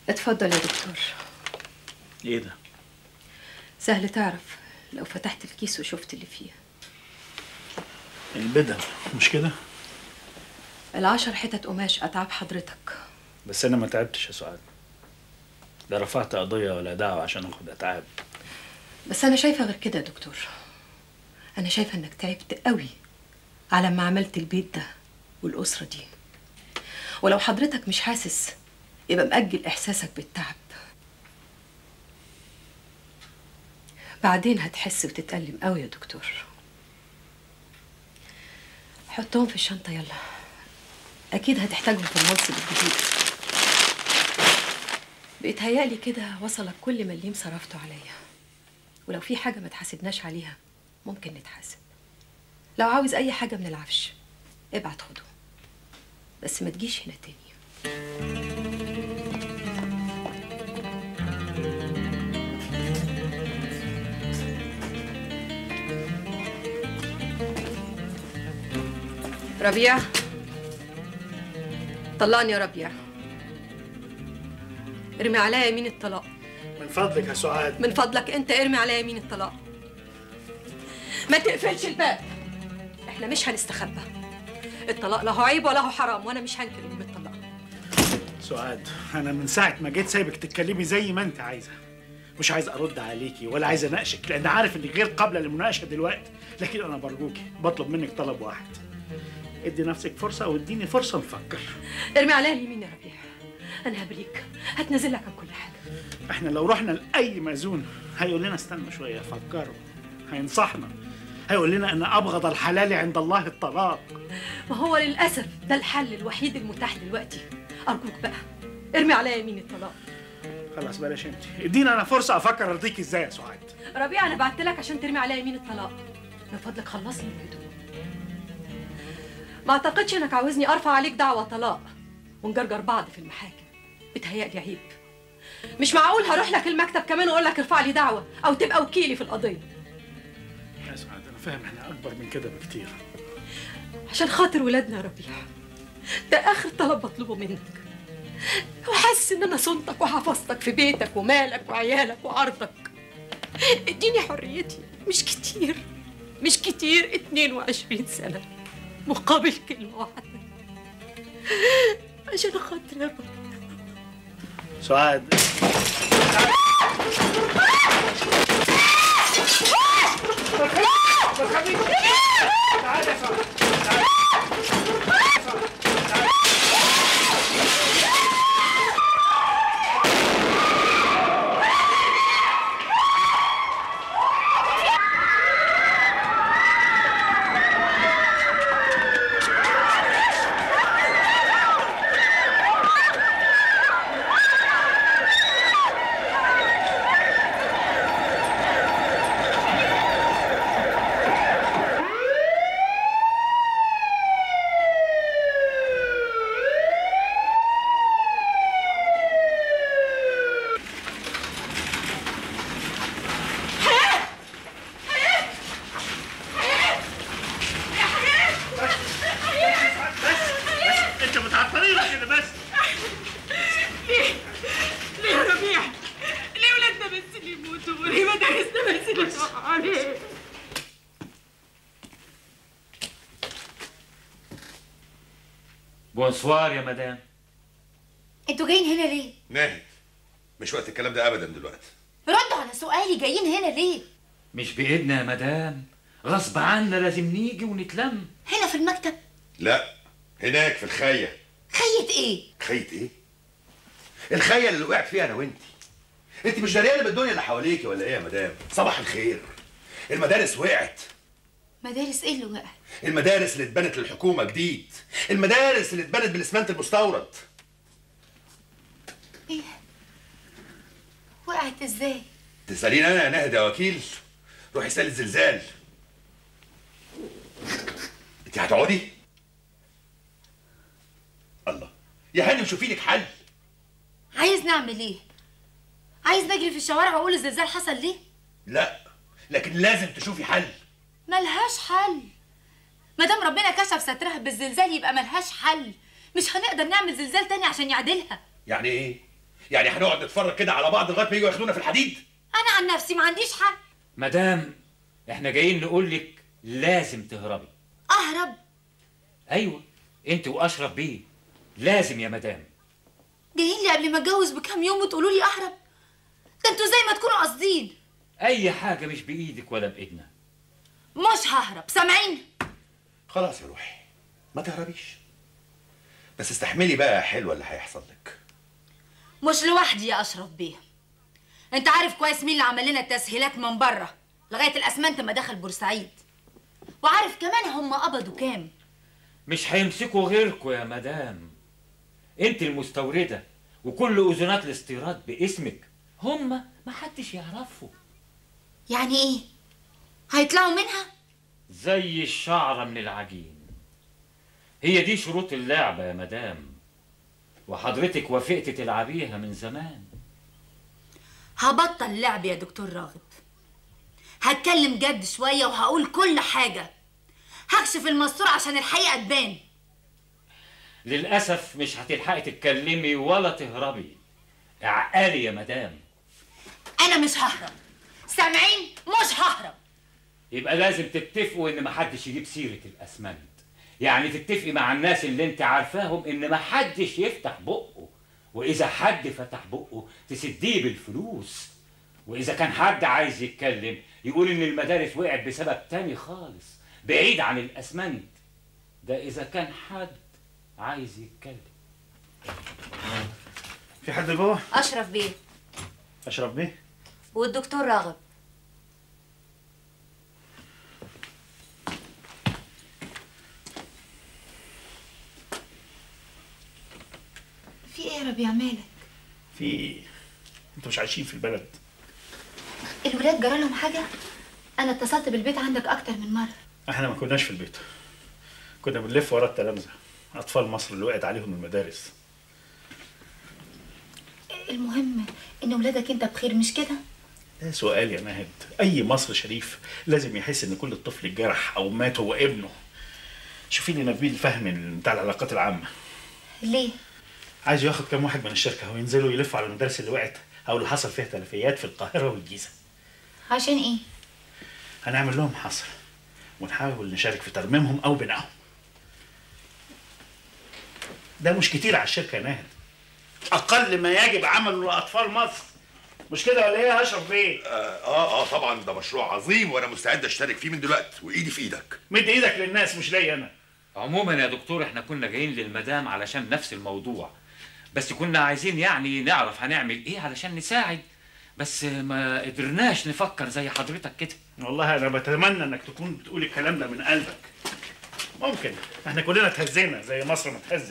اتفضل يا دكتور ايه ده سهل تعرف لو فتحت الكيس وشفت اللي فيه البدل مش كده العشر حتت قماش اتعب حضرتك بس انا ما تعبتش يا سعاد لا رفعت قضيه ولا دعوه عشان اخد اتعاب بس انا شايفه غير كده يا دكتور انا شايفه انك تعبت قوي على ما عملت البيت ده والاسره دي ولو حضرتك مش حاسس يبقى مأجل احساسك بالتعب بعدين هتحس وتتألم قوي يا دكتور حطهم في الشنطه يلا اكيد هتحتاجهم في المنصب الجديد بيتهيألي كده وصلك كل مليم صرفته عليا ولو في حاجة ما تحاسبناش عليها ممكن نتحاسب لو عاوز أي حاجة من العفش ابعت خده بس ما تجيش هنا تاني ربيع طلقني يا ربيع ارمي عليا يمين الطلاق من فضلك يا سعاد من فضلك انت ارمي عليا يمين الطلاق ما تقفلش الباب احنا مش هنستخبى الطلاق له عيب وله حرام وانا مش هنكر اني متطلقه سعاد انا من ساعه ما جيت سايبك تتكلمي زي ما انت عايزه مش عايز ارد عليكي ولا عايز اناقشك لان عارف انك غير قابله للمناقشه دلوقتي لكن انا برجوكي بطلب منك طلب واحد ادي نفسك فرصه واديني فرصه نفكر ارمي عليا اليمين يا ربيع انا هبريك هتنزل لك عن كل حاجه احنا لو رحنا لاي مأذون هيقول لنا استنوا شويه فكروا هينصحنا هيقول لنا ان ابغض الحلال عند الله الطلاق ما هو للاسف ده الحل الوحيد المتاح دلوقتي ارجوك بقى ارمي عليا يمين الطلاق خلاص بلاش انت ادينا انا فرصه افكر ارضيك ازاي يا سعاد ربيع انا بعت لك عشان ترمي عليا يمين الطلاق من فضلك خلصني من الهدوء ما اعتقدش انك عاوزني ارفع عليك دعوى طلاق ونجرجر بعض في المحاكم بتهيألي عيب مش معقول هروح لك المكتب كمان واقول لك ارفع لي دعوه او تبقى وكيلي في القضيه يا سعاد انا فاهم احنا اكبر من كده بكتير عشان خاطر ولادنا يا ربيع ده اخر طلب بطلبه منك وحاسس ان انا صنتك وحفظتك في بيتك ومالك وعيالك وعرضك اديني حريتي مش كتير مش كتير 22 سنة مقابل كلمة واحدة عشان خاطر يا رب سعاد انت بتعطليني كده بس ليه؟ ليه يا ربيع؟ ليه ولادنا بس اللي يموتوا؟ وليه مدارسنا بس اللي تقع عليه؟ بونسوار يا مدام انتوا جايين هنا ليه؟ ناهد مش وقت الكلام ده ابدا دلوقتي ردوا على سؤالي جايين هنا ليه؟ مش بإيدنا يا مدام غصب عنا لازم نيجي ونتلم هنا في المكتب لا هناك في الخايه خيت ايه؟ خيط ايه الخايه اللي وقعت فيها انا وانت انت مش دريانه بالدنيا اللي حواليكي ولا ايه يا مدام صباح الخير المدارس وقعت مدارس ايه اللي وقعت؟ المدارس اللي اتبنت للحكومه جديد المدارس اللي اتبنت بالاسمنت المستورد ايه؟ وقعت ازاي؟ تساليني انا يا ناهد يا وكيل روحي اسالي الزلزال انت هتقعدي الله يا هانم شوفي لك حل عايز نعمل ايه؟ عايز نجري في الشوارع واقول الزلزال حصل ليه؟ لا لكن لازم تشوفي حل ملهاش حل ما دام ربنا كشف سترها بالزلزال يبقى ملهاش حل مش هنقدر نعمل زلزال تاني عشان يعدلها يعني ايه يعني هنقعد نتفرج كده على بعض لغايه ما يجوا ياخدونا في الحديد انا عن نفسي ما عنديش حل مدام احنا جايين نقول لك لازم تهربي اهرب ايوه انت واشرف بيه لازم يا مدام جايين لي قبل ما اتجوز بكام يوم وتقولوا لي اهرب ده انتوا زي ما تكونوا قاصدين اي حاجه مش بايدك ولا بايدنا مش ههرب سامعين خلاص يا روحي ما تهربيش بس استحملي بقى يا حلوه اللي هيحصل لك مش لوحدي يا اشرف بيه انت عارف كويس مين اللي عمل لنا التسهيلات من بره لغايه الاسمنت ما دخل بورسعيد وعارف كمان هم قبضوا كام مش هيمسكوا غيركوا يا مدام انت المستورده وكل اذونات الاستيراد باسمك هما ما حدش يعرفه يعني ايه هيطلعوا منها زي الشعره من العجين هي دي شروط اللعبه يا مدام وحضرتك وافقت تلعبيها من زمان هبطل لعب يا دكتور راغب هتكلم جد شويه وهقول كل حاجه هكشف المستور عشان الحقيقه تبان للاسف مش هتلحقي تتكلمي ولا تهربي اعقلي يا مدام انا مش ههرب سامعين مش ههرب يبقى لازم تتفقوا ان محدش يجيب سيره الاسمنت يعني تتفقي مع الناس اللي انت عارفاهم ان محدش يفتح بقه واذا حد فتح بقه تسديه بالفلوس واذا كان حد عايز يتكلم يقول ان المدارس وقعت بسبب تاني خالص بعيد عن الاسمنت ده اذا كان حد عايز يتكلم في حد جوه اشرف بيه اشرف بيه والدكتور راغب في ايه يا ربيع مالك في انتوا مش عايشين في البلد الولاد جرى لهم حاجه انا اتصلت بالبيت عندك اكتر من مره احنا ما كناش في البيت كنا بنلف ورا التلامذه اطفال مصر اللي وقعت عليهم المدارس المهم ان ولادك انت بخير مش كده ده سؤال يا ناهد اي مصر شريف لازم يحس ان كل طفل اتجرح او مات هو ابنه شوفي لي نبيل فهمي بتاع العلاقات العامه ليه عايز ياخد كام واحد من الشركه وينزلوا يلفوا على المدارس اللي وقعت او اللي حصل فيها تلفيات في القاهره والجيزه عشان ايه هنعمل لهم حصر ونحاول نشارك في ترميمهم او بنائهم ده مش كتير على الشركه يا ناهد اقل ما يجب عمله لاطفال مصر مش كده ولا ايه يا اشرف بيه اه اه طبعا ده مشروع عظيم وانا مستعد اشترك فيه من دلوقتي وايدي في ايدك مد ايدك للناس مش ليا انا عموما يا دكتور احنا كنا جايين للمدام علشان نفس الموضوع بس كنا عايزين يعني نعرف هنعمل ايه علشان نساعد بس ما قدرناش نفكر زي حضرتك كده والله انا بتمنى انك تكون بتقول الكلام ده من قلبك ممكن احنا كلنا اتهزينا زي مصر ما اتهزت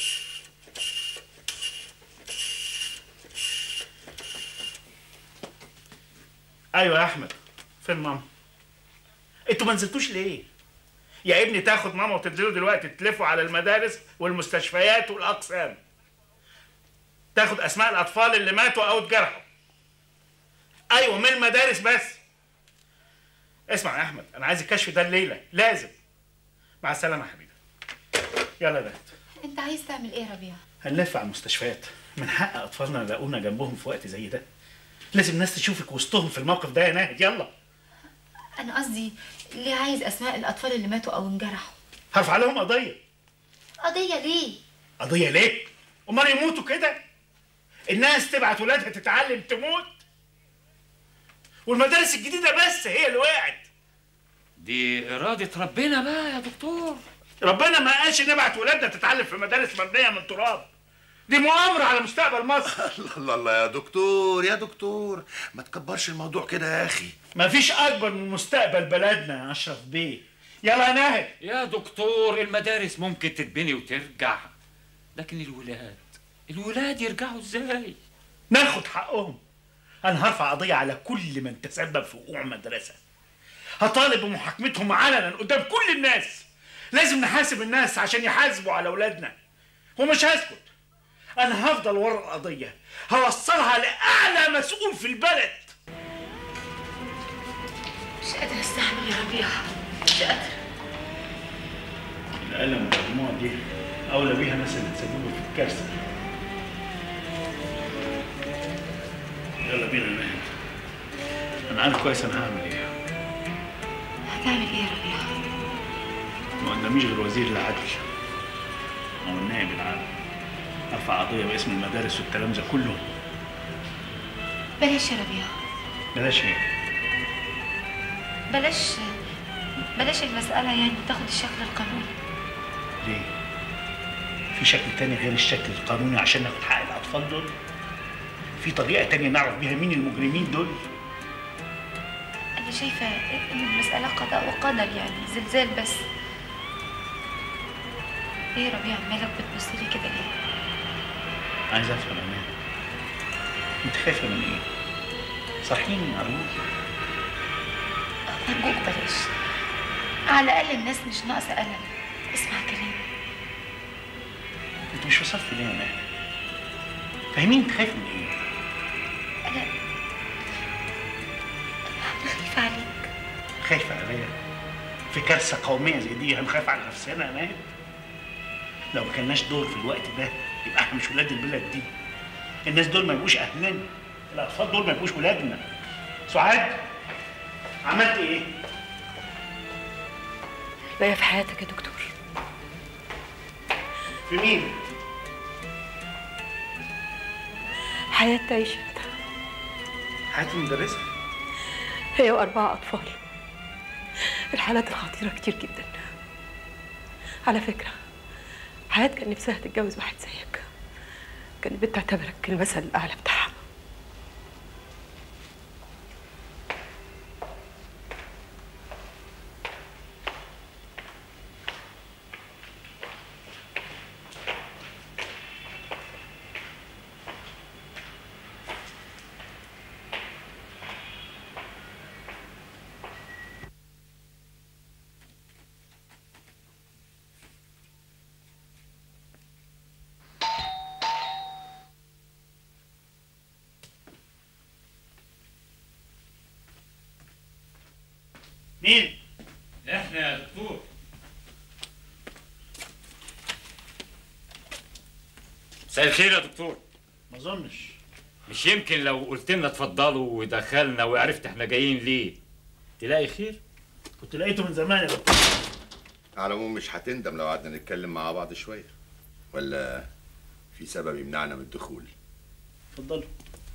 ايوه يا احمد فين ماما انتوا ما نزلتوش ليه يا ابني تاخد ماما وتنزلوا دلوقتي تلفوا على المدارس والمستشفيات والاقسام تاخد اسماء الاطفال اللي ماتوا او اتجرحوا ايوه من المدارس بس اسمع يا احمد انا عايز الكشف ده الليله لازم مع السلامه يا حبيبي يلا يا بنت انت عايز تعمل ايه يا ربيع هنلف على المستشفيات من حق اطفالنا يلاقونا جنبهم في وقت زي ده لازم الناس تشوفك وسطهم في الموقف ده يا ناهد يلا انا قصدي ليه عايز اسماء الاطفال اللي ماتوا او انجرحوا هرفع لهم قضيه قضيه ليه قضيه ليه امال يموتوا كده الناس تبعت ولادها تتعلم تموت والمدارس الجديده بس هي اللي وقعت دي إرادة ربنا بقى يا دكتور ربنا ما قالش نبعت ولادنا تتعلم في مدارس مبنيه من تراب دي مؤامره على مستقبل مصر الله الله الله يا دكتور يا دكتور ما تكبرش الموضوع كده يا اخي مفيش اكبر من مستقبل بلدنا يا اشرف بيه يلا يا ناهد يا دكتور المدارس ممكن تتبني وترجع لكن الولاد الولاد يرجعوا ازاي ناخد حقهم انا هرفع قضيه على كل من تسبب في وقوع مدرسه هطالب بمحاكمتهم علنا قدام كل الناس لازم نحاسب الناس عشان يحاسبوا على اولادنا ومش هسكت انا هفضل ورا القضيه هوصلها لاعلى مسؤول في البلد مش قادره استحمل يا ربيع مش قادره الألم والدموع دي أولى بيها الناس اللي تسببوا في الكارثة يلا بينا نهد انا عارف كويس انا هعمل ايه هتعمل ايه يا ربيع ما قداميش غير وزير العدل او النائب العام ارفع قضيه باسم المدارس والتلامذه كلهم بلاش يا ربيع بلاش ايه بلاش بلاش المسألة يعني تاخد الشكل القانوني ليه في شكل تاني غير الشكل القانوني عشان ناخد حق الاطفال دول في طريقه تانية نعرف بيها مين المجرمين دول أنا شايفة إن المسألة قضاء وقدر يعني زلزال بس إيه يا ربيع مالك بتبص لي كده ليه؟ عايز افهم انا انت خايفه من ايه صحيني ارجوك أرجوك بلاش على الأقل الناس مش ناقصة ألم اسمع كلامي انت مش وصلت ليه يا ماهر فاهمين انت خايف من ايه أنا أنا خايفة عليك خايفه عليا في كارثه قوميه زي دي هنخاف على نفسنا يا ماهر لو ما كناش دور في الوقت ده يبقى احنا مش ولاد البلد دي الناس دول ما يبقوش اهلنا الاطفال دول ما يبقوش ولادنا سعاد عملت ايه باقي في حياتك يا دكتور في مين حياة تعيشت حياه المدرسه هي وأربعة أطفال الحالات الخطيرة كتير جدا على فكرة حياة كان نفسها تتجوز واحد زيك كانت بتعتبرك المثل الأعلى بتاعها مين احنا يا دكتور مساء الخير يا دكتور ما اظنش مش يمكن لو قلت لنا اتفضلوا ودخلنا وعرفت احنا جايين ليه تلاقي خير كنت لقيته من زمان يا دكتور على العموم مش هتندم لو قعدنا نتكلم مع بعض شويه ولا في سبب يمنعنا من الدخول اتفضلوا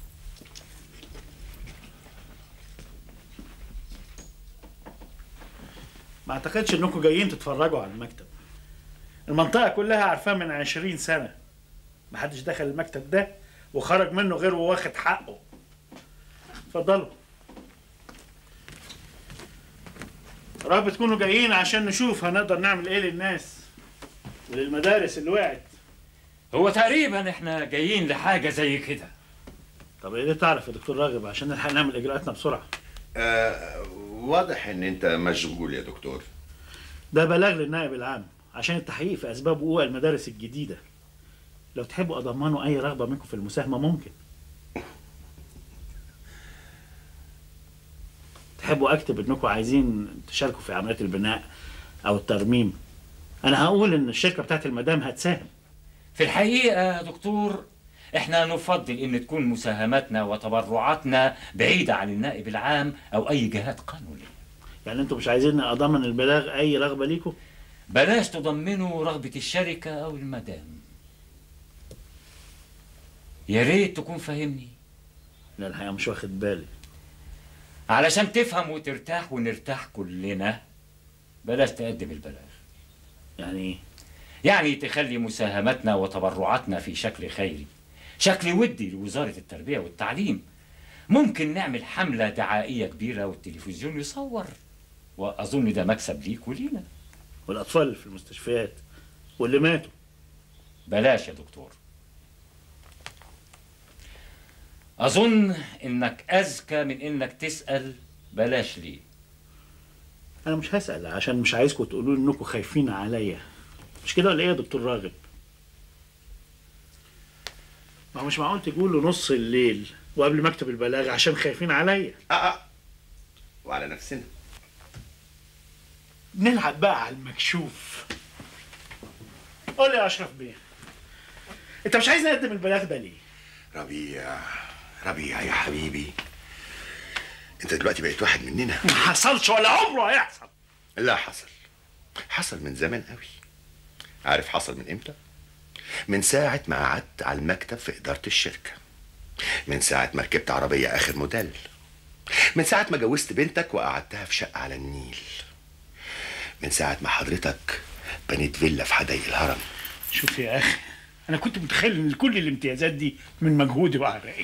ما اعتقدش انكم جايين تتفرجوا على المكتب المنطقة كلها عارفاه من عشرين سنة محدش دخل المكتب ده وخرج منه غير واخد حقه اتفضلوا رب تكونوا جايين عشان نشوف هنقدر نعمل ايه للناس وللمدارس اللي وقعت هو تقريبا احنا جايين لحاجة زي كده طب ايه اللي تعرف يا دكتور راغب عشان نلحق نعمل اجراءاتنا بسرعة آه واضح ان انت مشغول يا دكتور ده بلاغ للنائب العام عشان التحقيق في اسباب وقوع المدارس الجديده لو تحبوا اضمنوا اي رغبه منكم في المساهمه ممكن تحبوا اكتب انكم عايزين تشاركوا في عمليات البناء او الترميم انا هقول ان الشركه بتاعت المدام هتساهم في الحقيقة يا دكتور احنا نفضل ان تكون مساهماتنا وتبرعاتنا بعيدة عن النائب العام او اي جهات قانونية يعني انتوا مش عايزين اضمن البلاغ اي رغبه ليكم بلاش تضمنوا رغبة الشركة او المدام يا ريت تكون فاهمني لا الحقيقه مش واخد بالي علشان تفهم وترتاح ونرتاح كلنا بلاش تقدم البلاغ يعني ايه يعني تخلي مساهمتنا وتبرعاتنا في شكل خيري شكل ودي لوزارة التربية والتعليم ممكن نعمل حملة دعائية كبيرة والتلفزيون يصور وأظن ده مكسب ليك ولينا والاطفال اللي في المستشفيات واللي ماتوا بلاش يا دكتور أظن إنك أذكى من إنك تسأل بلاش ليه انا مش هسال عشان مش عايزكم تقولوا لي انكم خايفين عليا مش كده ولا ايه يا دكتور راغب ما هو مش معقول تقولوا نص الليل وقبل ما اكتب البلاغ عشان خايفين عليا آه آه. وعلى نفسنا نلعب بقى على المكشوف قول لي يا اشرف بيه انت مش عايز نقدم البلاغ ده ليه ربيع ربيع يا حبيبي انت دلوقتي بقيت واحد مننا ما حصلش ولا عمره هيحصل لا حصل حصل من زمان قوي عارف حصل من امتى من ساعة ما قعدت على المكتب في إدارة الشركة من ساعة ما ركبت عربية آخر موديل من ساعة ما جوزت بنتك وقعدتها في شقة على النيل من ساعة ما حضرتك بنيت فيلا في حدائق الهرم شوف يا اخي انا كنت متخيل ان كل الامتيازات دي من مجهودي وعرقي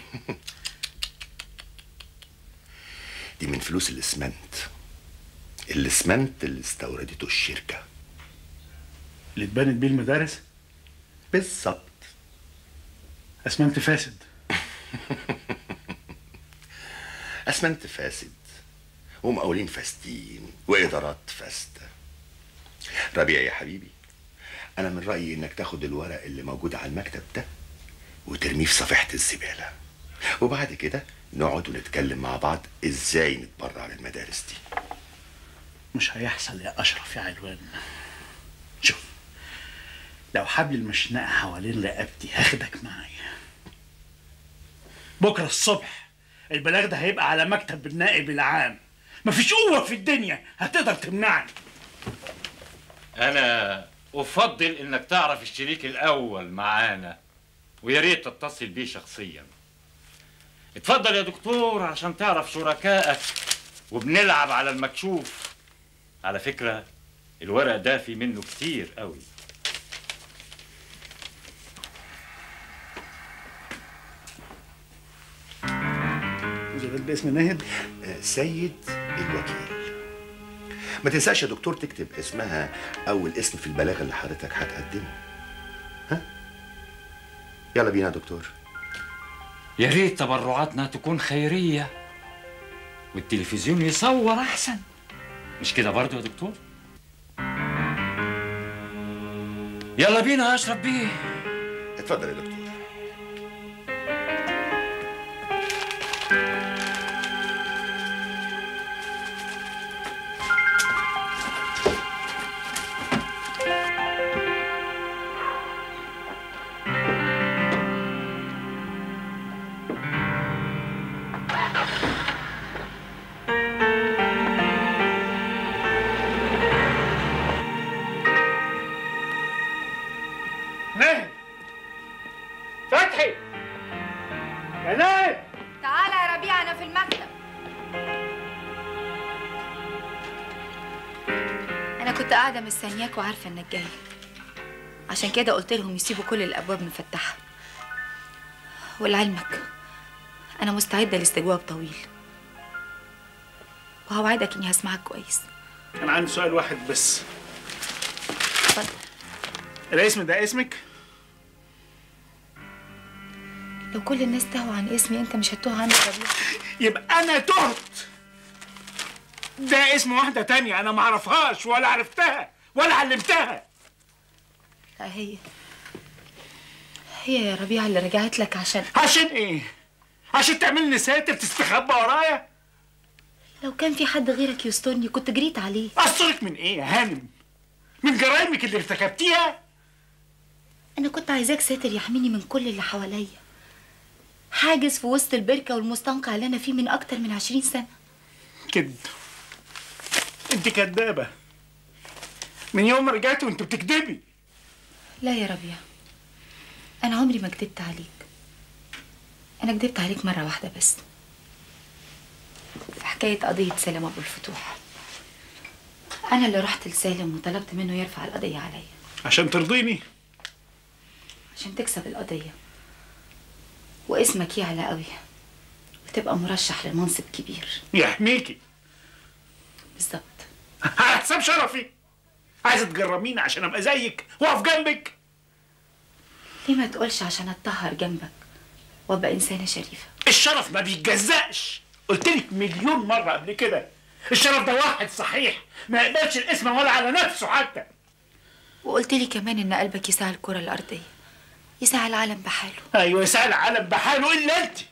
دي من فلوس الاسمنت الاسمنت اللي استوردته الشركة اللي اتبنت بيه المدارس بالظبط اسمنت فاسد اسمنت فاسد ومقاولين فاسدين وادارات فاسده ربيع يا حبيبي انا من رايي انك تاخد الورق اللي موجود على المكتب ده وترميه في صفيحه الزباله وبعد كده نقعد ونتكلم مع بعض ازاي نتبرع للمدارس دي مش هيحصل يا اشرف يا علوان شوف لو حبل المشنقه حوالين رقبتي هاخدك معايا بكره الصبح البلاغ ده هيبقى على مكتب النائب العام مفيش قوه في الدنيا هتقدر تمنعني انا افضل انك تعرف الشريك الاول معانا ويا ريت تتصل بيه شخصيا اتفضل يا دكتور عشان تعرف شركائك وبنلعب على المكشوف على فكرة الورق ده في منه كتير قوي زي باسم ناهد آه، سيد الوكيل ما تنساش يا دكتور تكتب اسمها اول اسم في البلاغ اللي حضرتك هتقدمه ها يلا بينا يا دكتور يا ريت تبرعاتنا تكون خيرية والتلفزيون يصور أحسن مش كده برضو يا دكتور؟ يلا بينا يا أشرف بيه اتفضل يا دكتور ناهد فتحي يا ناهد تعالى يا ربيع انا في المكتب انا كنت قاعده مستنياك وعارفه انك جاي عشان كده قلت لهم يسيبوا كل الابواب مفتحه ولعلمك انا مستعده لاستجواب طويل وهوعدك اني هسمعك كويس انا عندي سؤال واحد بس اتفضل الاسم ده اسمك لو كل الناس تهوا عن اسمي انت مش هتوه عني يا ربيع يبقى انا تهت ده اسم واحدة تانية انا معرفهاش ولا عرفتها ولا علمتها لا هي هي يا ربيع اللي رجعت لك عشان عشان ايه عشان تعملني ساتر تستخبى ورايا لو كان في حد غيرك يسترني كنت جريت عليه اصلك من ايه يا هانم من جرايمك اللي ارتكبتيها انا كنت عايزاك ساتر يحميني من كل اللي حواليا حاجز في وسط البركة والمستنقع اللي انا فيه من اكتر من عشرين سنة كذب انت كدابة من يوم ما رجعت وانت بتكذبي لا يا ربيع انا عمري ما كدبت عليك انا كدبت عليك مرة واحدة بس في حكاية قضية سالم ابو الفتوح انا اللي رحت لسالم وطلبت منه يرفع القضية عليا عشان ترضيني عشان تكسب القضية واسمك يعلى قوي وتبقى مرشح لمنصب كبير يحميكي بالظبط على حساب شرفي عايزة تجرميني عشان ابقى زيك واقف جنبك ليه ما تقولش عشان اتطهر جنبك وابقى انسانة شريفة الشرف ما بيتجزأش قلت لك مليون مرة قبل كده الشرف ده واحد صحيح ما يقبلش الاسم ولا على نفسه حتى وقلت لي كمان ان قلبك يساع الكرة الارضية يساع العالم بحاله ايوه يسأل العالم بحاله الا انت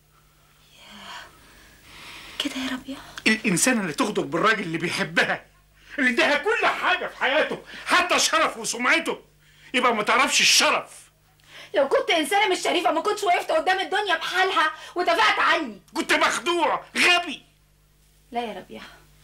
كده يا ربيع الانسان اللي تغدر بالراجل اللي بيحبها اللي اداها كل حاجه في حياته حتى شرفه وسمعته يبقى ما تعرفش الشرف لو كنت انسانه مش شريفه ما كنتش وقفت قدام الدنيا بحالها ودافعت عني كنت مخدوع غبي لا يا ربيع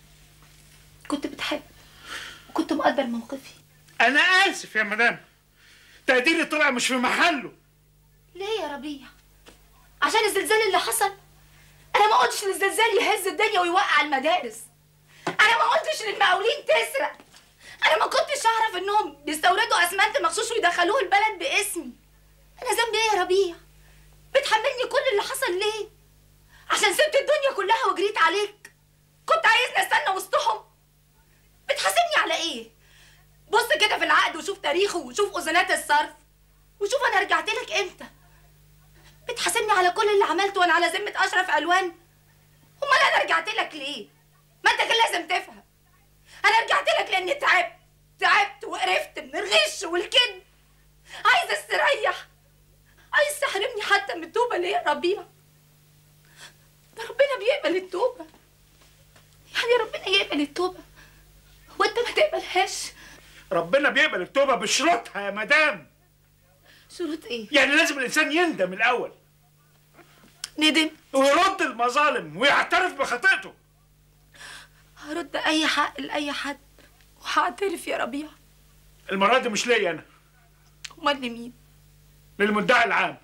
كنت بتحب وكنت مقدر موقفي انا اسف يا مدام تقديري طلع مش في محله ليه يا ربيع عشان الزلزال اللي حصل انا ما قلتش للزلزال يهز الدنيا ويوقع المدارس انا ما قلتش للمقاولين تسرق انا ما كنتش اعرف انهم بيستوردوا اسمنت مغشوش ويدخلوه البلد باسمي انا ذنبي ايه يا ربيع بتحملني كل اللي حصل ليه عشان سبت الدنيا كلها وجريت عليك كنت عايزني استنى وسطهم بتحاسبني على ايه بص كده في العقد وشوف تاريخه وشوف اذونات الصرف وشوف انا رجعت لك امتى بتحاسبني على كل اللي عملته وانا على ذمه اشرف الوان امال انا رجعت لك ليه ما انت كان لازم تفهم انا رجعت لك لاني تعبت تعبت وقرفت من الغش والكذب عايزه استريح عايز تحرمني حتى من التوبه ليه يا ربيع ده ربنا بيقبل التوبه يعني ربنا يقبل التوبه وانت ما تقبلهاش ربنا بيقبل التوبه بشروطها يا مدام شروط ايه يعني لازم الانسان يندم الاول ندم ويرد المظالم ويعترف بخطيئته هرد اي حق لاي حد وهعترف يا ربيع المره دي مش ليا انا امال لمين للمدعي العام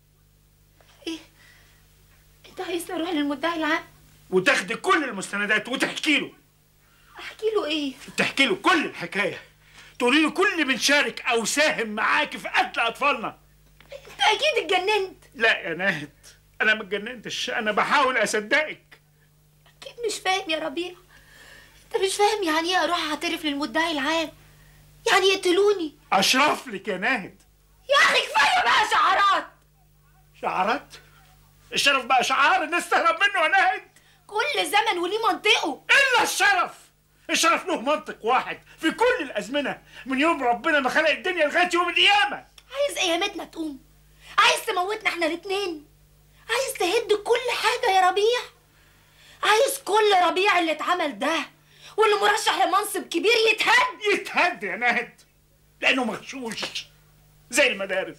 ايه انت عايزني اروح للمدعي العام وتاخدي كل المستندات وتحكي له احكي له ايه تحكي له كل الحكايه تقولي له كل من شارك او ساهم معاكي في قتل اطفالنا انت اكيد اتجننت لا يا ناهد انا ما اتجننتش انا بحاول اصدقك اكيد مش فاهم يا ربيع انت مش فاهم يعني ايه اروح اعترف للمدعي العام يعني يقتلوني اشرف لك يا ناهد يا اخي كفايه بقى شعارات شعارات الشرف بقى شعار الناس تهرب منه يا ناهد كل زمن وليه منطقه الا الشرف الشرف له منطق واحد في كل الازمنه من يوم ربنا ما خلق الدنيا لغايه يوم القيامه عايز ايامتنا تقوم عايز تموتنا احنا الاتنين عايز تهد كل حاجه يا ربيع عايز كل ربيع اللي اتعمل ده واللي مرشح لمنصب كبير يتهد يتهد يا ناهد لانه مغشوش زي المدارس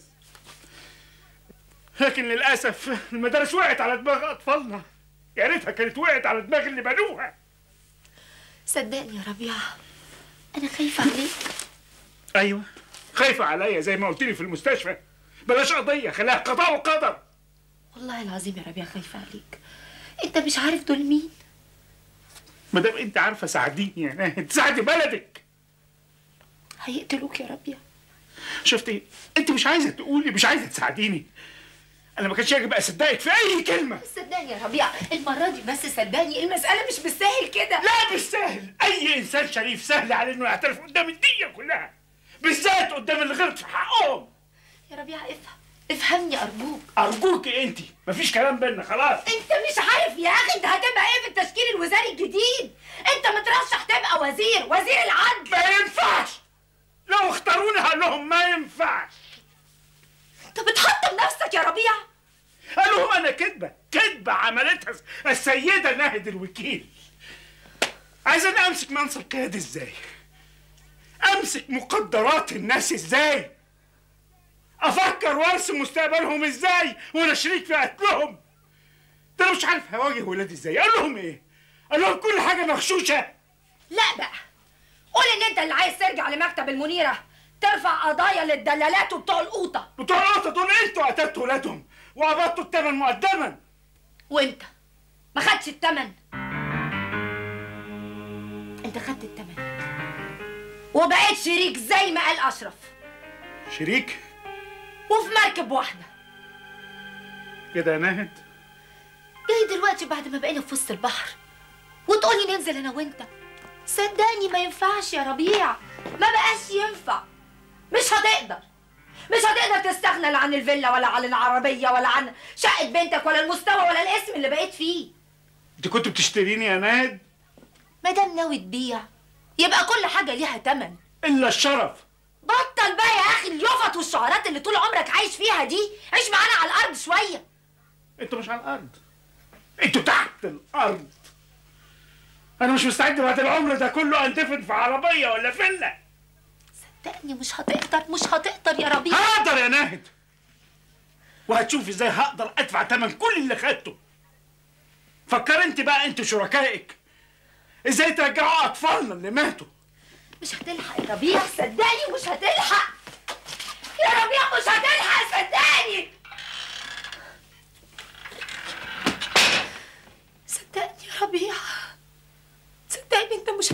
لكن للاسف المدارس وقعت على دماغ اطفالنا يا ريتها كانت وقعت على دماغ اللي بنوها صدقني يا ربيع انا خايفه عليك ايوه خايفه عليا زي ما قلت لي في المستشفى بلاش قضيه خليها قضاء وقدر والله العظيم يا ربيع خايفه عليك انت مش عارف دول مين ما دام انت عارفه ساعديني يا ناهد ساعدي بلدك هيقتلوك يا ربيع شفتي انت مش عايزه تقولي مش عايزه تساعديني انا ما كانش يجب اصدقك في اي كلمه صدقني يا ربيع المره دي بس صدقني المساله مش بالسهل كده لا مش سهل اي انسان شريف سهل عليه انه يعترف قدام الدنيا كلها بالذات قدام اللي غلط في حقهم يا ربيع افهم افهمني ارجوك ارجوكي انت مفيش كلام بينا خلاص انت مش عارف يا اخي انت هتبقى ايه في التشكيل الوزاري الجديد انت مترشح تبقى وزير وزير العدل ما ينفعش لو اختاروني هقول لهم ما ينفعش انت بتحطم نفسك يا ربيع قال لهم انا كذبه كذبه عملتها السيده ناهد الوكيل عايز انا امسك منصب قيادي ازاي امسك مقدرات الناس ازاي افكر وارسم مستقبلهم ازاي وانا شريك في قتلهم ده انا مش عارف هواجه ولادي ازاي اقول لهم ايه اقول لهم كل حاجه مغشوشه لا بقى قول ان انت اللي عايز ترجع لمكتب المنيره ترفع قضايا للدلالات وبتوع القوطه بتوع القطه دول انتوا قتلتوا ولادهم وقبضتوا الثمن مقدما وانت ما خدش التمن انت خدت التمن وبقيت شريك زي ما قال اشرف شريك وفي مركب واحده كده يا ناهد جاي دلوقتي بعد ما بقينا في وسط البحر وتقولي ننزل انا وانت صدقني ما ينفعش يا ربيع ما بقاش ينفع مش هتقدر مش هتقدر تستغنى لا عن الفيلا ولا عن العربية ولا عن شقة بنتك ولا المستوى ولا الاسم اللي بقيت فيه انت كنت بتشتريني يا ناهد ما دام ناوي تبيع يبقى كل حاجة ليها تمن الا الشرف بطل بقى يا اخي اليفط والشعارات اللي طول عمرك عايش فيها دي عيش معانا على الارض شوية انتوا مش على الارض انتوا تحت الارض انا مش مستعد بعد العمر ده كله اندفن في عربيه ولا فيلا صدقني مش هتقدر مش هتقدر يا ربيع هقدر يا ناهد وهتشوف ازاي هقدر ادفع ثمن كل اللي خدته فكر انت بقى انت شركائك ازاي ترجعوا اطفالنا اللي ماتوا مش هتلحق يا ربيع صدقني مش هتلحق يا ربيع مش هتلحق صدقني صدقني يا ربيع صدقني انت مش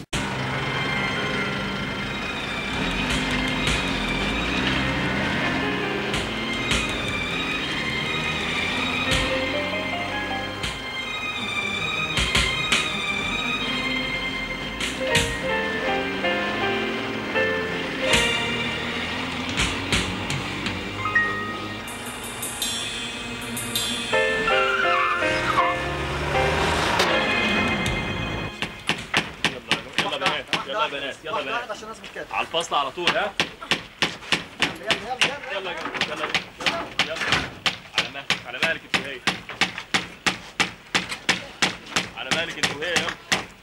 يلا بنات يلا بنات يلا بنات عشان اظبط كده على الفصل على طول ها يلا يلا يلا يلا يلا يلا يلا على مهلك على مهلك انت وهي على مهلك انت وهي يلا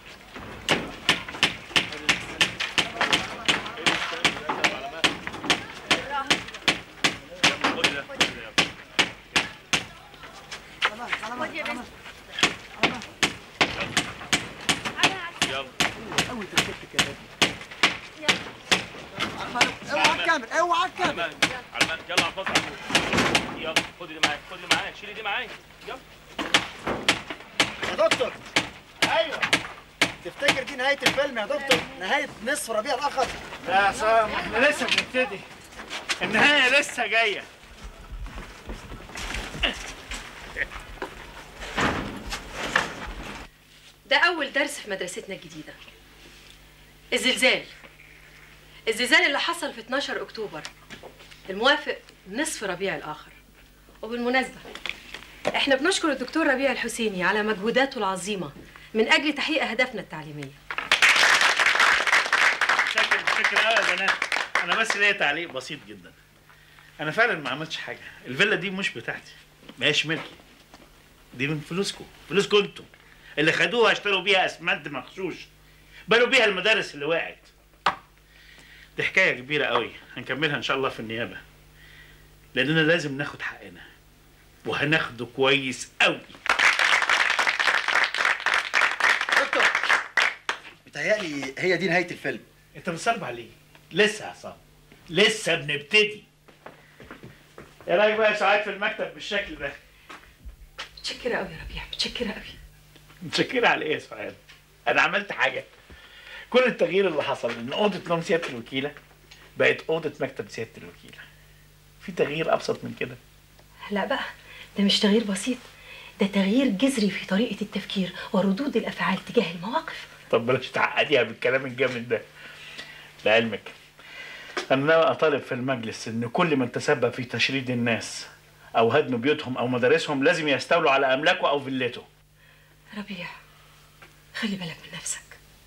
على مهلك. خد ده، خد ده، يلا. يلا اول تركيبتك كده اوعى تكمل اوعى على تكمل مهلك على مهلك يلا على الفصل على طول يلا خد دي معاك خد دي معاك شيلي دي معاك يلا يا دكتور ايوه تفتكر دي نهايه الفيلم يا دكتور نهايه نصف ربيع الاخر لا يا عصام احنا لسه بنبتدي النهايه لسه جايه ده أول درس في مدرستنا الجديدة الزلزال الزلزال اللي حصل في 12 أكتوبر الموافق نصف ربيع الآخر وبالمناسبة احنا بنشكر الدكتور ربيع الحسيني على مجهوداته العظيمة من أجل تحقيق أهدافنا التعليمية شكل شكل قوي يا بنات انا بس ليا تعليق بسيط جدا انا فعلا ما عملتش حاجه الفيلا دي مش بتاعتي ما هيش ملكي دي من فلوسكم فلوسكم انتوا اللي خدوها اشتروا بيها اسمنت مغشوش بنوا بيها المدارس اللي وقعت دي حكايه كبيره قوي هنكملها ان شاء الله في النيابه لاننا لازم ناخد حقنا وهناخده كويس قوي دكتور متهيألي هي دي نهايه الفيلم انت بتصلب عليه لسه يا عصام لسه بنبتدي ايه رايك بقى يا سعاد في المكتب بالشكل ده متشكرة قوي يا ربيع متشكرة قوي متشكرة على ايه يا سعاد انا عملت حاجه كل التغيير اللي حصل ان اوضه نوم سياده الوكيله بقت اوضه مكتب سياده الوكيله في تغيير ابسط من كده لا بقى ده مش تغيير بسيط ده تغيير جذري في طريقة التفكير وردود الأفعال تجاه المواقف طب بلاش تعقديها بالكلام الجامد ده لعلمك انا ناوي اطالب في المجلس ان كل من تسبب في تشريد الناس او هدم بيوتهم او مدارسهم لازم يستولوا على املاكه او فيلته ربيع خلي بالك من نفسك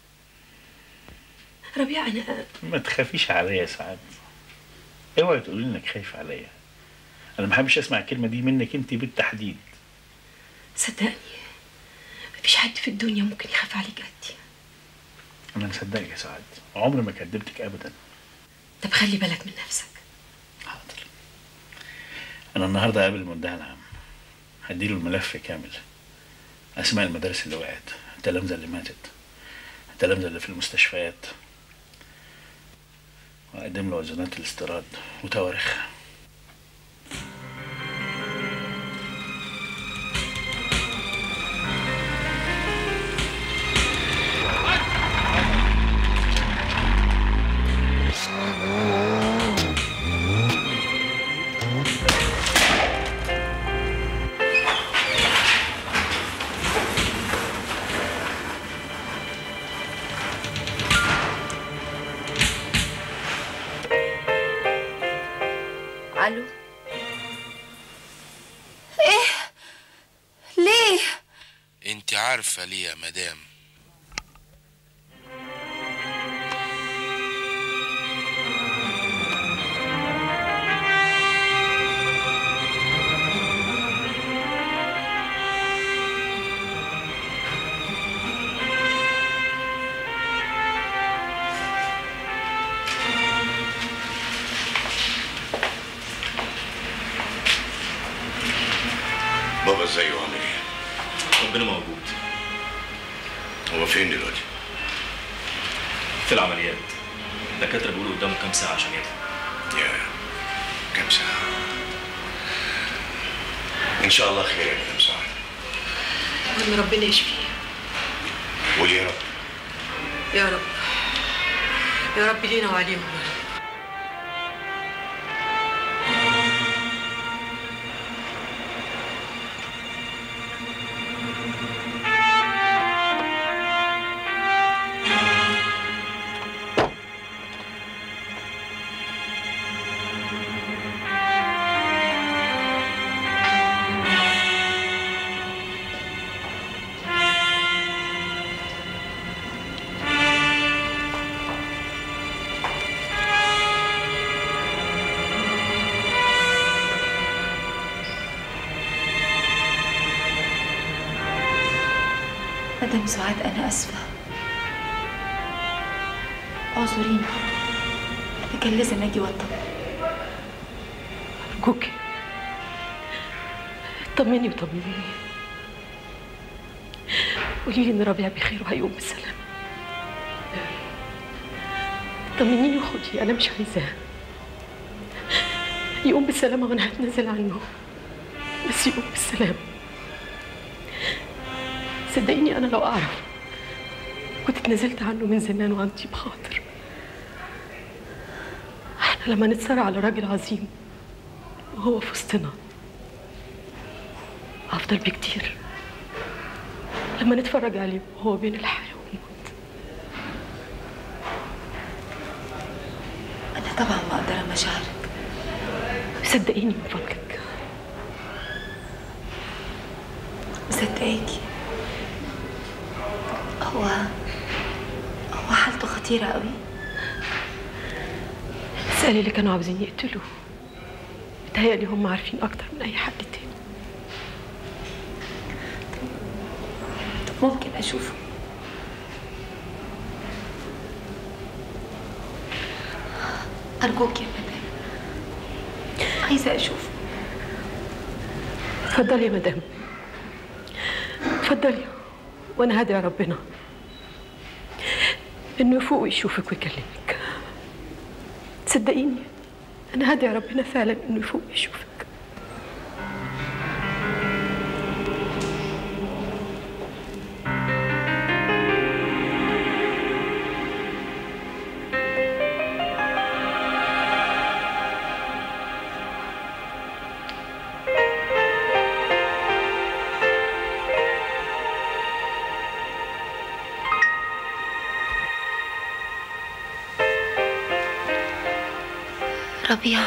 ربيع أنا ما تخافيش عليا يا سعاد اوعي تقولي انك خايف عليا انا ما بحبش اسمع الكلمه دي منك انت بالتحديد صدقني مفيش حد في الدنيا ممكن يخاف عليك قدي انا مصدقك يا سعاد عمري ما كدبتك ابدا طب خلي بالك من نفسك حاضر انا النهارده قابل المدعي العام هديله الملف كامل اسماء المدارس اللي وقعت التلامذه اللي ماتت التلامذه اللي في المستشفيات واقدم له وزنات الاستيراد وتواريخها الو ايه ليه انت عارفة ليه يا مدام بابا ازاي وعامل ايه؟ ربنا موجود هو فين دلوقتي؟ في العمليات الدكاتره بيقولوا قدامه كام ساعه عشان يطلع يا كام ساعة؟ إن شاء الله خير يا كام ساعة وان ربنا يشفيه قولي يا رب يا رب يا رب لينا وعليهم مدام سعاد أنا آسفة اعذريني أنا كان لازم أجي وأطمن أرجوكي طمني وطمنيني قولي لي إن ربيع بخير وهيقوم بالسلامة طمنيني وخدي أنا مش عايزاه يقوم بالسلامة وأنا هتنازل عنه بس يقوم بالسلامة صدقيني أنا لو أعرف كنت اتنازلت عنه من زمان وعندي بخاطر احنا لما نتصارع على راجل عظيم وهو في وسطنا أفضل بكتير لما نتفرج عليه وهو بين الحياة والموت أنا طبعا مقدرة مشاعرك صدقيني من فضلك مصدقاكي هو هو حالته خطيرة قوي اسألي اللي كانوا عاوزين يقتلوه بتهيألي هم عارفين أكتر من أي حد تاني طب ممكن أشوفه أرجوك يا مدام عايزة أشوفه اتفضلي يا مدام اتفضلي وأنا هدعي ربنا إنه يفوق ويشوفك ويكلمك صدقيني أنا هدعي ربنا فعلا إنه يفوق ويشوفك ربيع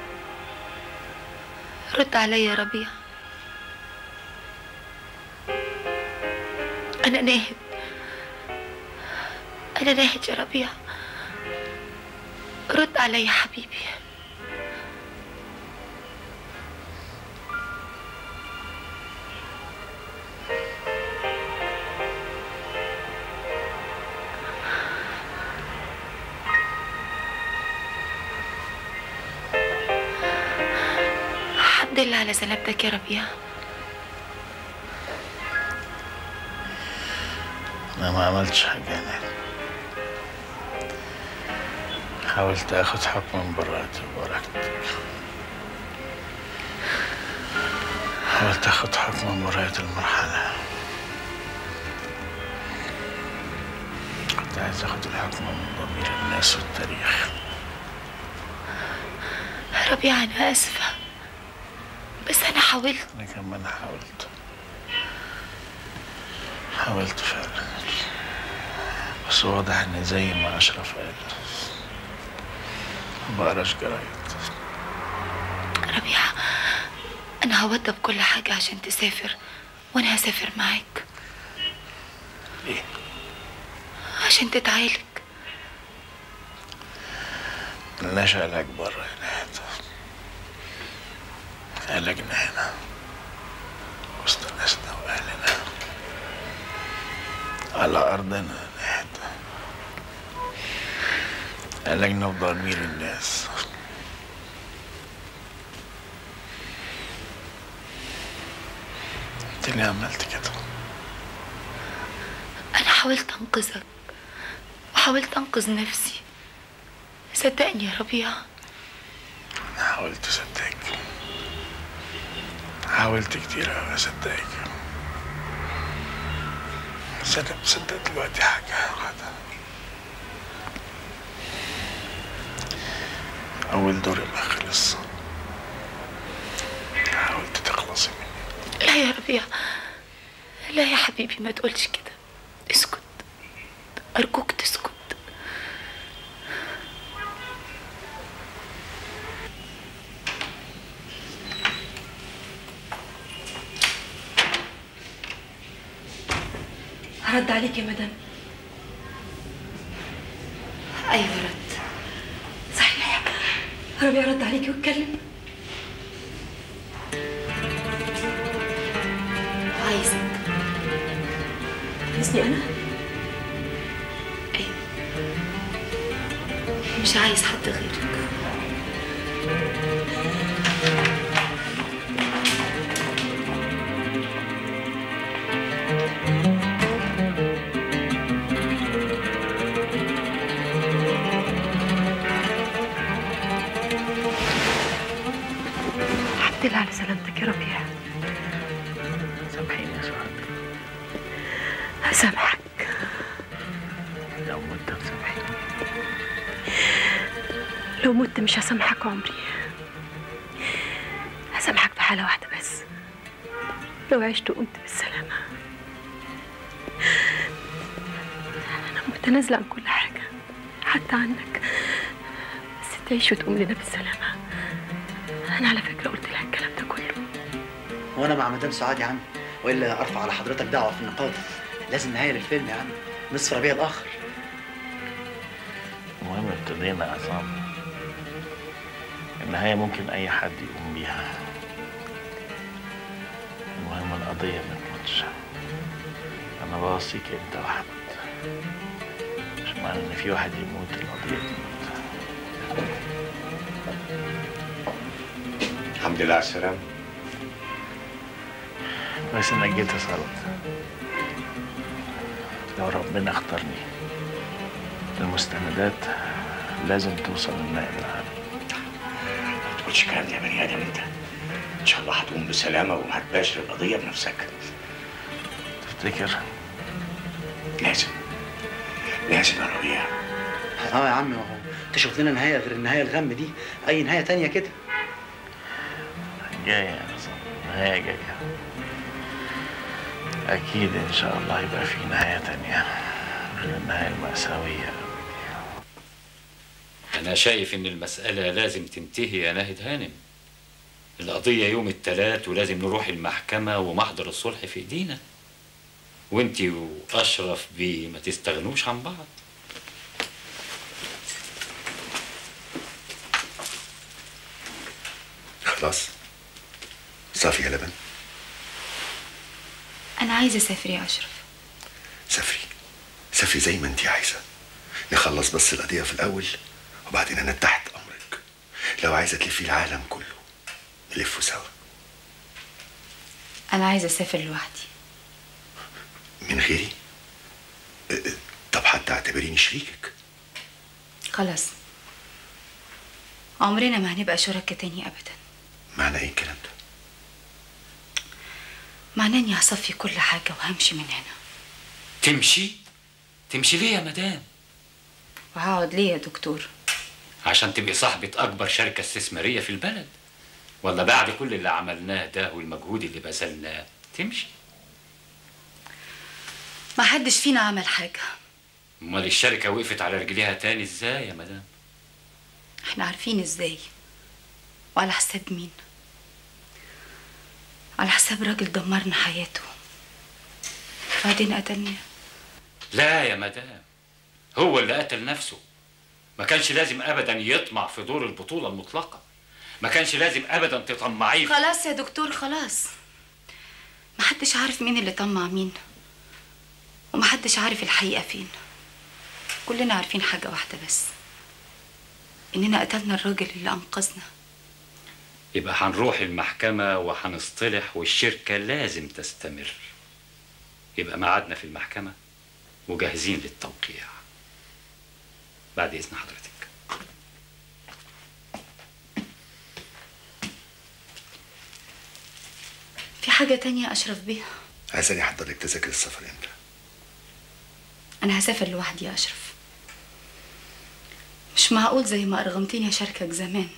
رد عليا يا ربيع أنا ناهد أنا ناهد يا ربيع رد عليا حبيبي الحمد لله على سلامتك يا ربيع انا ما عملتش حاجه هناك حاولت اخد حكم من براءتي وبركت حاولت اخد حكم من براءة المرحلة كنت عايز اخد الحكم من ضمير الناس والتاريخ ربيع أنا آسفة بس أنا حاولت انا كمان حاولت حاولت فعلا بس واضح ان زي ما اشرف قال ما بقراش جرايد ربيع أنا هوضب كل حاجة عشان تسافر وأنا هسافر معاك ليه؟ عشان تتعالج ملناش علاج بره هنا علاجنا هنا وسط ناسنا واهلنا على ارضنا نهد علاجنا بضمير الناس انت ليه عملت كده أنا حاولت أنقذك وحاولت أنقذ نفسي صدقني يا ربيع انا حاولت اصدقك حاولت كتير اوي اصدقك بس انا مصدق دلوقتي حاجة واحدة أول دور ما خلص حاولت تخلصي مني لا يا ربيع لا يا حبيبي ما تقولش كده اسكت أرجوك تسكت هرد عليك يا مدام أيوة رد صحيح ربيع رد عليكي واتكلم عايزك عايزني انا مش عايز حد غيرك الحمد لله على سلامتك يا ربيع سامحيني يا سعاد هسامحك لو مت تسامحيني لو مت مش هسامحك عمري هسامحك في حالة واحدة بس لو عشت وقمت بالسلامة أنا متنازلة عن كل حاجة حتى عنك بس تعيش وتقوم لنا بالسلامة أنا على فكرة قلت لها الكلام ده كله وانا مع مدام سعاد يا عم والا ارفع على حضرتك دعوه في النقابه لازم نهايه للفيلم يا عم نصف ربيع الاخر المهم ابتدينا يا عصام النهاية ممكن أي حد يقوم بيها المهم القضية ما تموتش أنا بوصيك أنت وأحمد مش معنى إن في واحد يموت القضية تموت الحمد لله على السلامة كويس إنك جيت يا ثروت لو ربنا اختارني المستندات لازم توصل للنائب العام ما تقولش كلام يا بني ادم انت ان شاء الله هتقوم بسلامه وهتباشر القضيه بنفسك تفتكر لازم لازم يا ربيع اه يا عم ما هو تشوف لنا نهايه غير النهايه الغم دي اي نهايه تانية كده جاية يا نظام نهاية جاية أكيد إن شاء الله يبقى في نهاية تانية غير النهاية المأساوية أنا شايف إن المسألة لازم تنتهي يا ناهد هانم القضية يوم التلات ولازم نروح المحكمة ومحضر الصلح في إيدينا وانتي وأشرف بيه ما تستغنوش عن بعض خلاص صافي يا لبن أنا عايزة أسافر يا أشرف سافري سافري زي ما انت عايزة نخلص بس القضية في الأول وبعدين أنا تحت أمرك لو عايزة تلفي العالم كله نلفه سوا أنا عايزة أسافر لوحدي من غيري اه، اه، طب حتى اعتبريني شريكك خلاص عمرنا ما هنبقى شركاء تاني أبدا معنى ايه الكلام ده معناه إني هصفي كل حاجة وهمشي من هنا تمشي تمشي ليه يا مدام وهقعد ليه يا دكتور عشان تبقي صاحبة أكبر شركة استثمارية في البلد ولا بعد كل اللي عملناه ده والمجهود اللي بذلناه تمشي ما حدش فينا عمل حاجة امال الشركة وقفت على رجليها تاني ازاي يا مدام احنا عارفين ازاي وعلى حساب مين على حساب راجل دمرنا حياته بعدين قتلناه لا يا مدام هو اللي قتل نفسه ما كانش لازم ابدا يطمع في دور البطولة المطلقة ما كانش لازم ابدا تطمعيه في- خلاص يا دكتور خلاص محدش عارف مين اللي طمع مين ومحدش عارف الحقيقة فين كلنا عارفين حاجة واحدة بس إننا قتلنا الراجل اللي أنقذنا يبقى هنروح المحكمة وهنصطلح والشركة لازم تستمر يبقى ميعادنا في المحكمة وجاهزين للتوقيع بعد إذن حضرتك في حاجة تانية أشرف بيها عايزاني احضر لك تذاكر السفر امتى أنا هسافر لوحدي يا أشرف مش معقول زي ما أرغمتني أشاركك زمان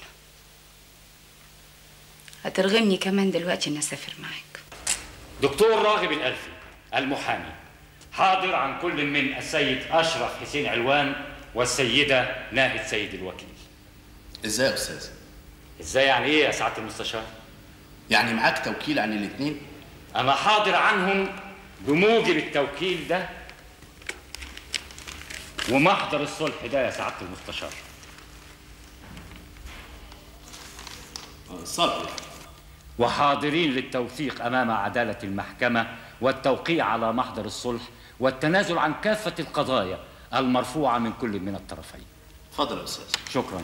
هترغمني كمان دلوقتي إني أسافر معاك دكتور راغب الألفي المحامي حاضر عن كل من السيد أشرف حسين علوان والسيدة ناهد سيد الوكيل ازاي يا استاذ ازاي يعني ايه يا سعادة المستشار يعني معاك توكيل عن الاثنين أنا حاضر عنهم بموجب التوكيل ده ومحضر الصلح ده يا سعادة المستشار صلح وحاضرين للتوثيق أمام عدالة المحكمة والتوقيع على محضر الصلح والتنازل عن كافة القضايا المرفوعة من كل من الطرفين اتفضل يا استاذ شكرا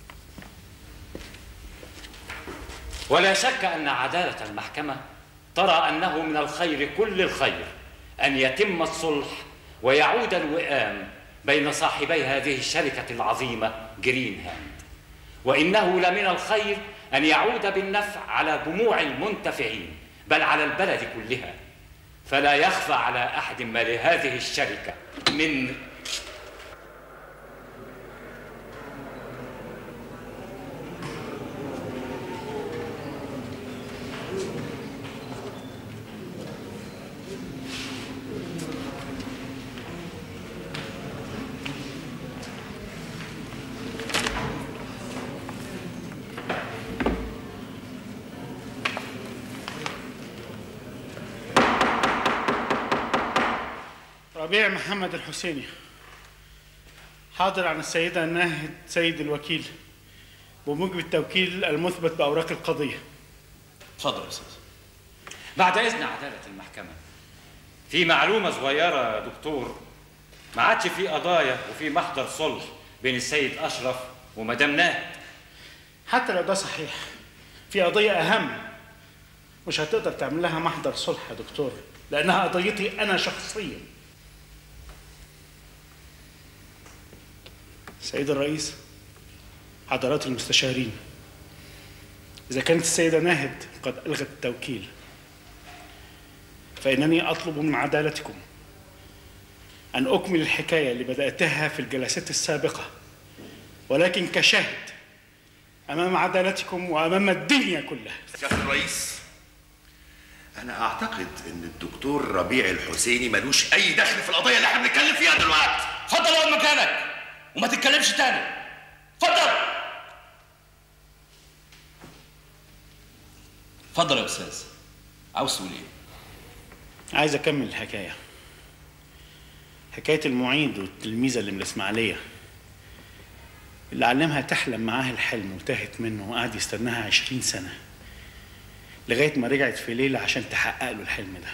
ولا شك أن عدالة المحكمة ترى أنه من الخير كل الخير أن يتم الصلح ويعود الوئام بين صاحبي هذه الشركة العظيمة جرين هاند وإنه لمن الخير أن يعود بالنفع على جموع المنتفعين بل على البلد كلها فلا يخفى على أحد ما لهذه الشركة من ربيع محمد الحسيني حاضر عن السيدة ناهد سيد الوكيل بموجب التوكيل المثبت بأوراق القضية اتفضل يا استاذ بعد إذن عدالة المحكمة في معلومة صغيرة يا دكتور ما عادش في قضايا وفي محضر صلح بين السيد أشرف ومدام ناهد حتى لو ده صحيح في قضية أهم مش هتقدر تعمل لها محضر صلح يا دكتور لأنها قضيتي أنا شخصيا سيد الرئيس حضرات المستشارين إذا كانت السيدة ناهد قد ألغت التوكيل فإنني أطلب من عدالتكم أن أكمل الحكاية اللي بدأتها في الجلسات السابقة ولكن كشاهد أمام عدالتكم وأمام الدنيا كلها سيادة الرئيس أنا أعتقد إن الدكتور ربيع الحسيني ملوش أي دخل في القضية اللي إحنا بنتكلم فيها دلوقتي اتفضل اقعد مكانك وما تتكلمش تاني اتفضل اتفضل يا استاذ عاوز تقول ايه عايز أكمل الحكاية حكاية المعيد والتلميذة اللي من الإسماعيلية اللي علمها تحلم معاه الحلم وتاهت منه وقعد يستناها عشرين سنة لغاية ما رجعت في ليلة عشان تحقق له الحلم ده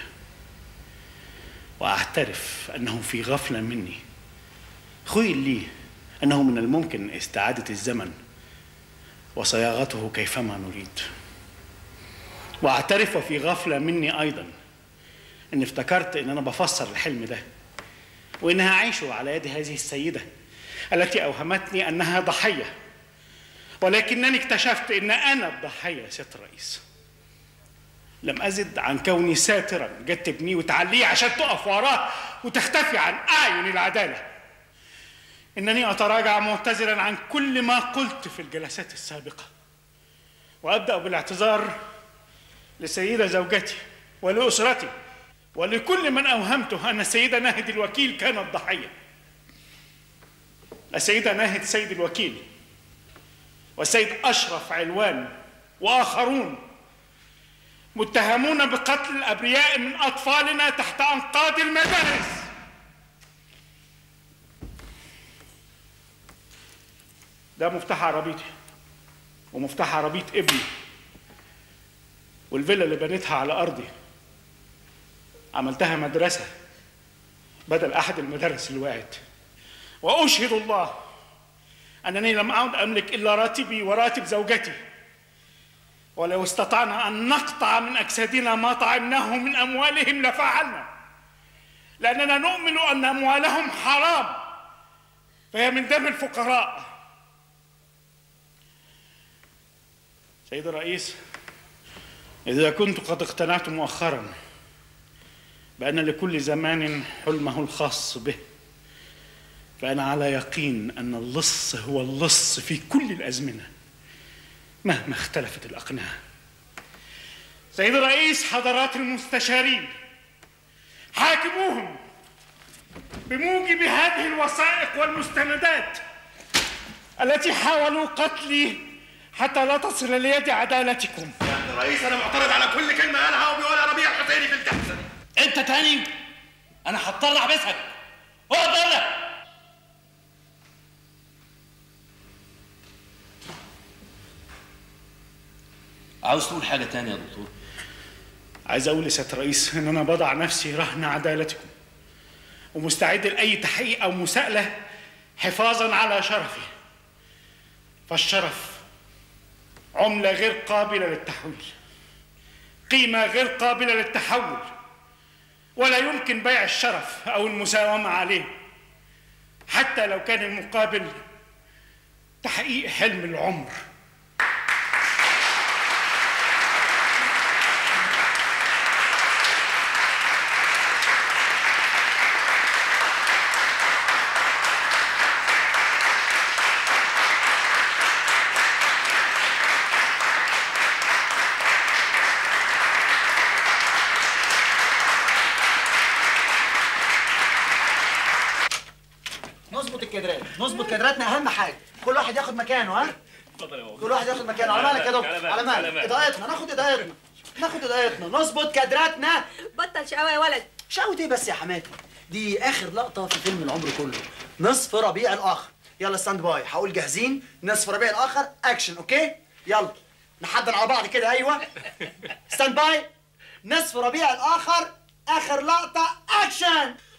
وأعترف أنه في غفلة مني خيل لي أنه من الممكن استعادة الزمن وصياغته كيفما نريد وأعترف في غفلة مني أيضا أن افتكرت أن أنا بفسر الحلم ده وإنها أعيشه على يد هذه السيدة التي أوهمتني أنها ضحية ولكنني اكتشفت أن أنا الضحية يا سيادة الرئيس لم أزد عن كوني ساترا جت تبنيه وتعليه عشان تقف وراه وتختفي عن أعين العدالة إنني أتراجع معتذرا عن كل ما قلت في الجلسات السابقة وأبدأ بالاعتذار لسيدة زوجتي ولأسرتي ولكل من أوهمته أن السيدة ناهد الوكيل كانت ضحية السيدة ناهد سيد الوكيل والسيد أشرف علوان وآخرون متهمون بقتل الأبرياء من أطفالنا تحت أنقاض المدارس ده مفتاح عربيتي ومفتاح عربية ابني والفيلا اللي بنيتها على أرضي عملتها مدرسة بدل أحد المدارس اللي وقعت وأشهد الله أنني لم أعد أملك إلا راتبي وراتب زوجتي ولو استطعنا أن نقطع من أجسادنا ما طعمناه من أموالهم لفعلنا لأننا نؤمن أن أموالهم حرام فهي من دم الفقراء سيد الرئيس إذا كنت قد اقتنعت مؤخرا بأن لكل زمان حلمه الخاص به فأنا على يقين أن اللص هو اللص في كل الأزمنة مهما اختلفت الأقنعة سيد الرئيس حضرات المستشارين حاكموهم بموجب هذه الوثائق والمستندات التي حاولوا قتلي حتى لا تصل ليد عدالتكم الرئيس انا معترض على كل كلمه قالها وبيقولها ربيع الحسيني في الجلسه دي انت تاني انا هضطر احبسك اقدر لك عاوز تقول حاجه تانية يا دكتور عايز اقول لسياده الرئيس ان انا بضع نفسي رهن عدالتكم ومستعد لاي تحقيق او مساءله حفاظا على شرفي فالشرف عمله غير قابله للتحويل قيمه غير قابله للتحول ولا يمكن بيع الشرف او المساومه عليه حتى لو كان المقابل تحقيق حلم العمر نظبط الكادرات نظبط كادراتنا اهم حاجه كل واحد ياخد مكانه ها اتفضل يا بابا كل واحد ياخد مكانه على مالك يا تعالى دكتور بقى، على تعالى مالك بقى. اضاءتنا ناخد اضاءتنا ناخد اضاءتنا نظبط كادراتنا بطل شقاوة يا ولد شقوة ايه بس يا حماتي دي اخر لقطه في فيلم العمر كله نصف ربيع الاخر يلا ستاند باي هقول جاهزين نصف ربيع الاخر اكشن اوكي يلا نحضر على بعض كده ايوه ستاند باي نصف ربيع الاخر اخر لقطه اكشن